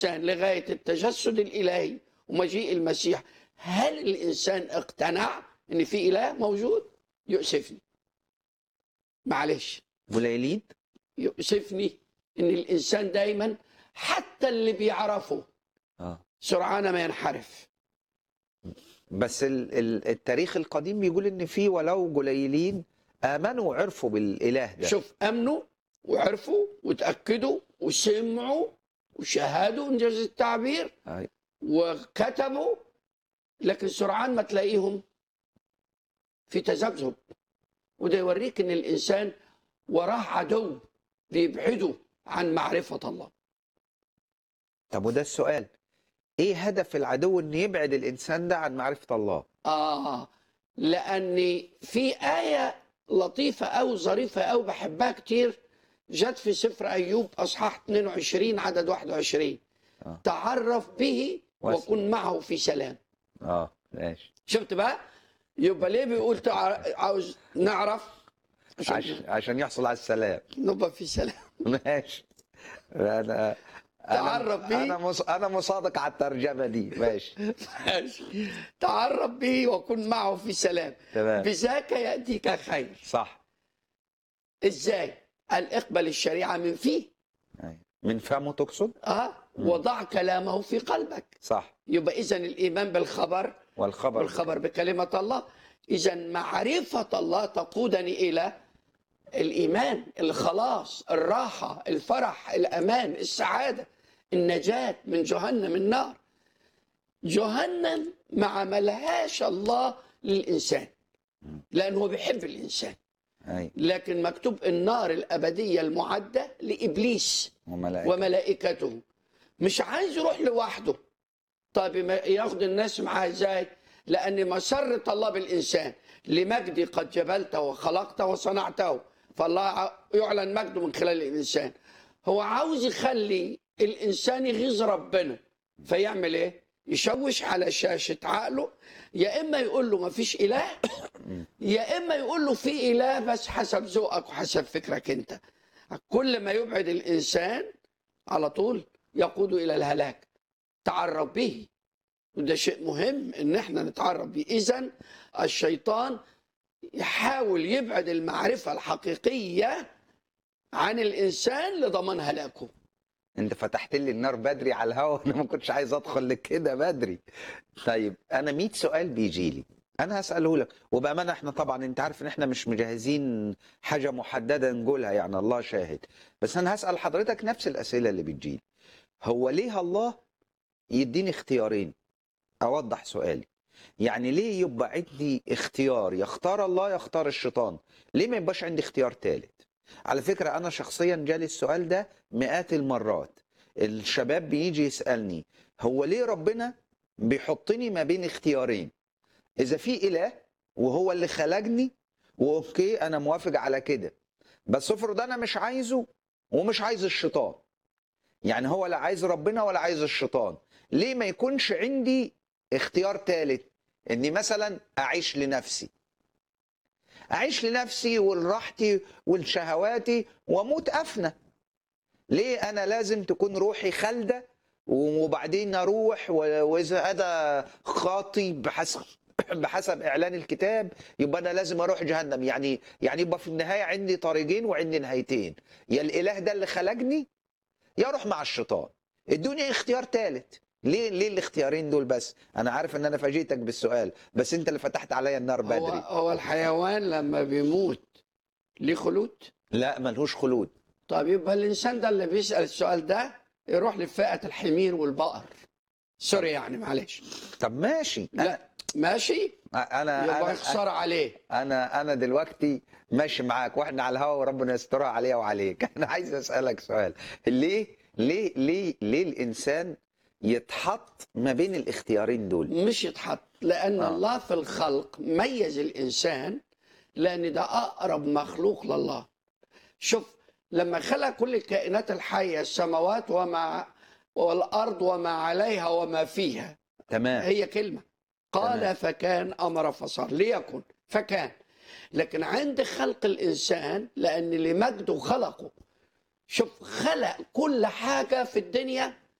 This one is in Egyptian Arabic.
الإنسان لغاية التجسد الإلهي ومجيء المسيح هل الإنسان اقتنع إن في إله موجود؟ يؤسفني معلش قليلين يؤسفني إن الإنسان دايما حتى اللي بيعرفه اه سرعان ما ينحرف بس ال- ال- التاريخ القديم بيقول ان في ولو قليلين امنوا وعرفوا بالاله ده شوف امنوا وعرفوا وتاكدوا وسمعوا وشاهدوا انجاز التعبير أي. وكتبوا لكن سرعان ما تلاقيهم في تذبذب وده يوريك ان الانسان وراه عدو بيبعده عن معرفه الله طب وده السؤال ايه هدف العدو ان يبعد الانسان ده عن معرفه الله اه لان في ايه لطيفه او ظريفه او بحبها كتير جت في سفر ايوب اصحاح 22 عدد 21 آه. تعرف به واسلم. وكن معه في سلام اه ماشي شفت بقى يبقى ليه بيقول تع... عاوز نعرف عشان عشان عشان يحصل على السلام نبقى في سلام ماشي انا تعرف انا بيه. انا مص... انا مصادق على الترجمه دي ماشي ماشي. تعرف به وكن معه في سلام تمام بذاك ياتيك خير صح ازاي قال اقبل الشريعه من فيه أيوة. من فمه تقصد اه وضع كلامه في قلبك صح يبقى اذا الايمان بالخبر والخبر والخبر بكلمه الله اذا معرفه الله تقودني الى الايمان الخلاص الراحه الفرح الامان السعاده النجاه من جهنم النار جهنم ما عملهاش الله للانسان لانه بيحب الانسان اي لكن مكتوب النار الابديه المعده لابليس وملائكه وملائكته مش عايز يروح لوحده طيب ما ياخد الناس معاه ازاي لان مسره الله بالانسان لمجدي قد جبلته وخلقته وصنعته فالله ع- يعلن مجده من خلال الانسان هو عاوز يخلي الانسان يغيظ ربنا فيعمل ايه يشوش على شاشه عقله يا اما يقول له ما فيش اله يا اما يقول له في اله بس حسب ذوقك وحسب فكرك انت كل ما يبعد الانسان على طول يقود الى الهلاك تعرف به وده شيء مهم ان احنا نتعرف به اذا الشيطان يحاول يبعد المعرفه الحقيقيه عن الانسان لضمان هلاكه انت فتحت لي النار بدري على الهوا انا ما كنتش عايز ادخل لكده بدري طيب انا 100 سؤال بيجي لي انا هساله لك وبامانه احنا طبعا انت عارف ان احنا مش مجهزين حاجه محدده نقولها يعني الله شاهد بس انا هسال حضرتك نفس الاسئله اللي بتجيلي هو ليه الله يديني اختيارين اوضح سؤالي يعني ليه يبقى عندي اختيار يختار الله يختار الشيطان ليه ما يبقاش عندي اختيار ثالث على فكرة أنا شخصيا جالي السؤال ده مئات المرات الشباب بيجي يسألني هو ليه ربنا بيحطني ما بين اختيارين إذا في إله وهو اللي خلقني وأوكي أنا موافق على كده بس افرض أنا مش عايزه ومش عايز الشيطان يعني هو لا عايز ربنا ولا عايز الشيطان ليه ما يكونش عندي اختيار ثالث اني مثلا اعيش لنفسي اعيش لنفسي ولراحتي ولشهواتي واموت افنى ليه انا لازم تكون روحي خالده وبعدين اروح و- واذا انا خاطي بحسب بحسب اعلان الكتاب يبقى انا لازم اروح جهنم يعني يعني يبقى في النهايه عندي طريقين وعندي نهايتين يا الاله ده اللي خلقني يا اروح مع الشيطان ادوني اختيار ثالث ليه ليه الاختيارين دول بس انا عارف ان انا فاجئتك بالسؤال بس انت اللي فتحت عليا النار هو, بدري هو الحيوان لما بيموت ليه خلود لا ملهوش خلود طيب يبقى الانسان ده اللي بيسال السؤال ده يروح لفئه الحمير والبقر سوري يعني معلش طب ماشي لا ماشي انا يبقى انا يخسر عليه انا انا دلوقتي ماشي معاك واحنا على الهوا وربنا يسترها عليا وعليك انا عايز اسالك سؤال ليه ليه ليه ليه الانسان يتحط ما بين الاختيارين دول مش يتحط لان آه. آه. الله في الخلق ميز الانسان لان ده اقرب مخلوق لله شوف لما خلق كل الكائنات الحيه السماوات وما والارض وما عليها وما فيها تمام هي كلمه قال تمام. فكان امر فصار ليكن فكان لكن عند خلق الانسان لان لمجده خلقه شوف خلق كل حاجه في الدنيا